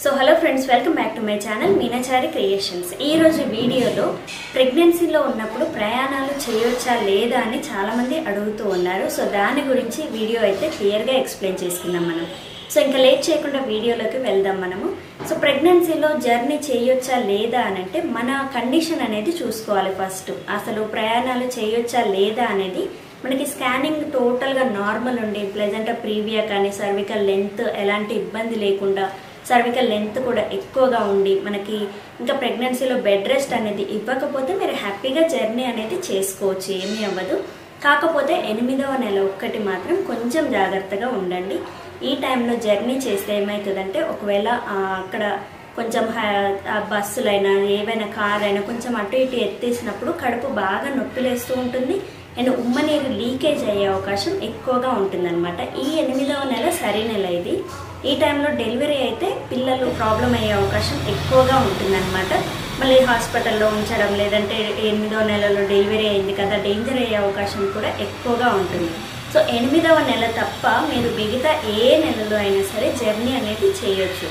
so hello friends welcome back to my channel Meenachari creations ఈ రోజు వీడియోలో ప్రెగ్నెన్సీలో ఉన్నప్పుడు ప్రయాణాలు చేయొచ్చా లేదా అని చాలా మంది అడుగుతూ ఉన్నారు సో దాని గురించి వీడియో అయితే క్లియర్గా ఎక్స్ప్లెయిన్ చేసుకుందాం మనం సో ఇంకా లేట్ చేయకుండా వీడియోలోకి వెళ్దాం మనము సో ప్రెగ్నెన్సీలో జర్నీ చేయొచ్చా లేదా అని అంటే మన కండిషన్ అనేది చూసుకోవాలి ఫస్ట్ అసలు ప్రయాణాలు చేయొచ్చా లేదా అనేది మనకి స్కానింగ్ టోటల్గా నార్మల్ ఉండి ప్లెజెంట్ ప్రీవియా కానీ సర్వికల్ లెంత్ ఎలాంటి ఇబ్బంది లేకుండా సర్వికల్ లెంత్ కూడా ఎక్కువగా ఉండి మనకి ఇంకా ప్రెగ్నెన్సీలో బెడ్ రెస్ట్ అనేది ఇవ్వకపోతే మీరు హ్యాపీగా జర్నీ అనేది చేసుకోవచ్చు ఏమీ అవ్వదు కాకపోతే ఎనిమిదవ నెల ఒక్కటి మాత్రం కొంచెం జాగ్రత్తగా ఉండండి ఈ టైంలో జర్నీ చేస్తే ఏమవుతుందంటే ఒకవేళ ఆ, అక్కడ కొంచెం హ- ఆ బస్సులైనా ఏవైనా కార్ అయినా కొంచెం అటు ఇటు ఎత్తేసినప్పుడు కడుపు బాగా నొప్పిలేస్తూ ఉంటుంది అండ్ ఉమ్మ నీరు లీకేజ్ అయ్యే అవకాశం ఎక్కువగా ఉంటుందన్నమాట ఈ ఎనిమిదవ నెల సరి నెల ఇది ఈ టైంలో డెలివరీ అయితే పిల్లలు ప్రాబ్లం అయ్యే అవకాశం ఎక్కువగా ఉంటుందన్నమాట మళ్ళీ హాస్పిటల్లో ఉంచడం లేదంటే ఎనిమిదవ నెలలో డెలివరీ అయింది కదా డేంజర్ అయ్యే అవకాశం కూడా ఎక్కువగా ఉంటుంది సో ఎనిమిదవ నెల తప్ప మీరు మిగతా ఏ నెలలో అయినా సరే జర్నీ అనేది చేయొచ్చు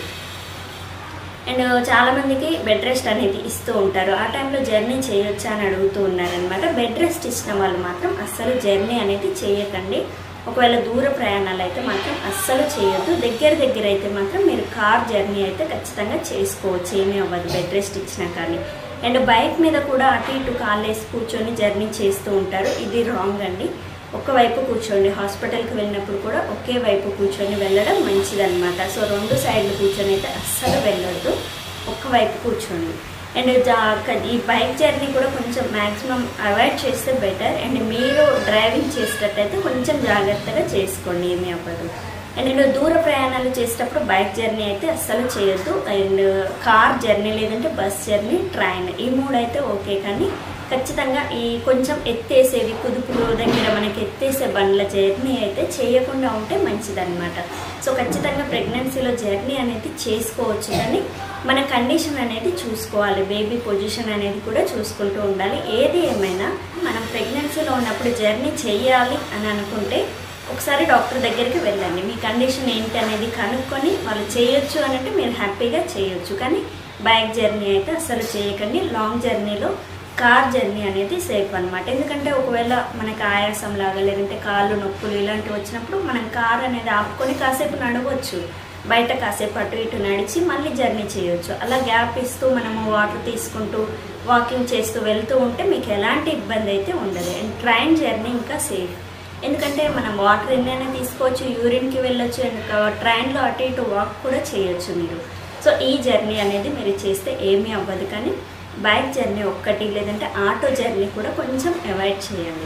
అండ్ చాలా మందికి బెడ్ రెస్ట్ అనేది ఇస్తూ ఉంటారు ఆ టైంలో జర్నీ చేయొచ్చా అని అడుగుతూ ఉన్నారనమాట బెడ్ రెస్ట్ ఇచ్చిన వాళ్ళు మాత్రం అస్సలు జర్నీ అనేది చేయకండి ఒకవేళ దూర ప్రయాణాలు అయితే మాత్రం అస్సలు చేయొద్దు దగ్గర దగ్గర అయితే మాత్రం మీరు కార్ జర్నీ అయితే ఖచ్చితంగా చేసుకోవచ్చు ఏమీ అవ్వదు బెడ్ రెస్ట్ ఇచ్చినా కానీ అండ్ బైక్ మీద కూడా అటు ఇటు కాళ్ళేసి కూర్చొని జర్నీ చేస్తూ ఉంటారు ఇది రాంగ్ అండి ఒకవైపు కూర్చోండి హాస్పిటల్కి వెళ్ళినప్పుడు కూడా ఒకే వైపు కూర్చొని వెళ్ళడం మంచిదన్నమాట సో రెండు సైడ్లు కూర్చొని అయితే అస్సలు వెళ్ళొద్దు ఒక్కవైపు కూర్చోండి అండ్ జా- ఈ బైక్ జర్నీ కూడా కొంచెం మ్యాక్సిమం అవాయిడ్ చేస్తే బెటర్ అండ్ మీరు డ్రైవింగ్ చేసేటట్టయితే కొంచెం జాగ్రత్తగా చేసుకోండి ఏమీ అవ్వదు అండ్ నేను దూర ప్రయాణాలు చేసేటప్పుడు బైక్ జర్నీ అయితే అస్సలు చేయొద్దు అండ్ కార్ జర్నీ లేదంటే బస్ జర్నీ ట్రైన్ ఈ మూడు అయితే ఓకే కానీ ఖచ్చితంగా ఈ కొంచెం ఎత్తేసేవి కుదుపులు దగ్గర మనకి ఎత్తేసే బండ్ల జర్నీ అయితే చేయకుండా ఉంటే మంచిదన్నమాట సో ఖచ్చితంగా ప్రెగ్నెన్సీలో జర్నీ అనేది చేసుకోవచ్చు కానీ మన కండిషన్ అనేది చూసుకోవాలి బేబీ పొజిషన్ అనేది కూడా చూసుకుంటూ ఉండాలి ఏది ఏమైనా మనం ప్రెగ్నెన్సీలో ఉన్నప్పుడు జర్నీ చేయాలి అని అనుకుంటే ఒకసారి డాక్టర్ దగ్గరికి వెళ్ళండి మీ కండిషన్ ఏంటి అనేది కనుక్కొని వాళ్ళు చేయొచ్చు అని అంటే మీరు హ్యాపీగా చేయొచ్చు కానీ బైక్ జర్నీ అయితే అసలు చేయకండి లాంగ్ జర్నీలో కార్ జర్నీ అనేది సేఫ్ అన్నమాట ఎందుకంటే ఒకవేళ మనకి ఆయాసం లాగా లేదంటే కాళ్ళు నొప్పులు ఇలాంటివి వచ్చినప్పుడు మనం కార్ అనేది ఆపుకొని కాసేపు నడవచ్చు బయట కాసేపు అటు ఇటు నడిచి మళ్ళీ జర్నీ చేయొచ్చు అలా గ్యాప్ ఇస్తూ మనము వాటర్ తీసుకుంటూ వాకింగ్ చేస్తూ వెళ్తూ ఉంటే మీకు ఎలాంటి ఇబ్బంది అయితే ఉండదు అండ్ ట్రైన్ జర్నీ ఇంకా సేఫ్ ఎందుకంటే మనం వాటర్ ఎన్నైనా తీసుకోవచ్చు యూరిన్కి వెళ్ళొచ్చు అండ్ ట్రైన్లో అటు ఇటు వాక్ కూడా చేయొచ్చు మీరు సో ఈ జర్నీ అనేది మీరు చేస్తే ఏమీ అవ్వదు కానీ బైక్ జర్నీ ఒక్కటి లేదంటే ఆటో జర్నీ కూడా కొంచెం అవాయిడ్ చేయండి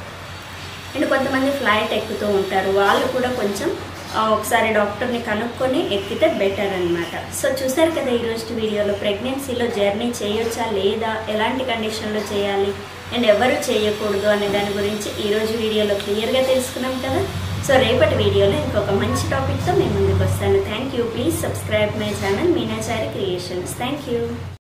అండ్ కొంతమంది ఫ్లైట్ ఎక్కుతూ ఉంటారు వాళ్ళు కూడా కొంచెం ఆ, ఒకసారి డాక్టర్ని కనుక్కొని ఎక్కితే బెటర్ అన్నమాట సో చూసారు కదా ఈరోజు వీడియోలో ప్రెగ్నెన్సీలో జర్నీ చేయొచ్చా లేదా ఎలాంటి కండిషన్లో చేయాలి అండ్ ఎవరు చేయకూడదు అనే దాని గురించి ఈరోజు వీడియోలో క్లియర్గా తెలుసుకున్నాం కదా సో రేపటి వీడియోలో ఇంకొక మంచి టాపిక్తో మేము ముందుకు వస్తాను thank you please subscribe my channel Meenachari creations thank you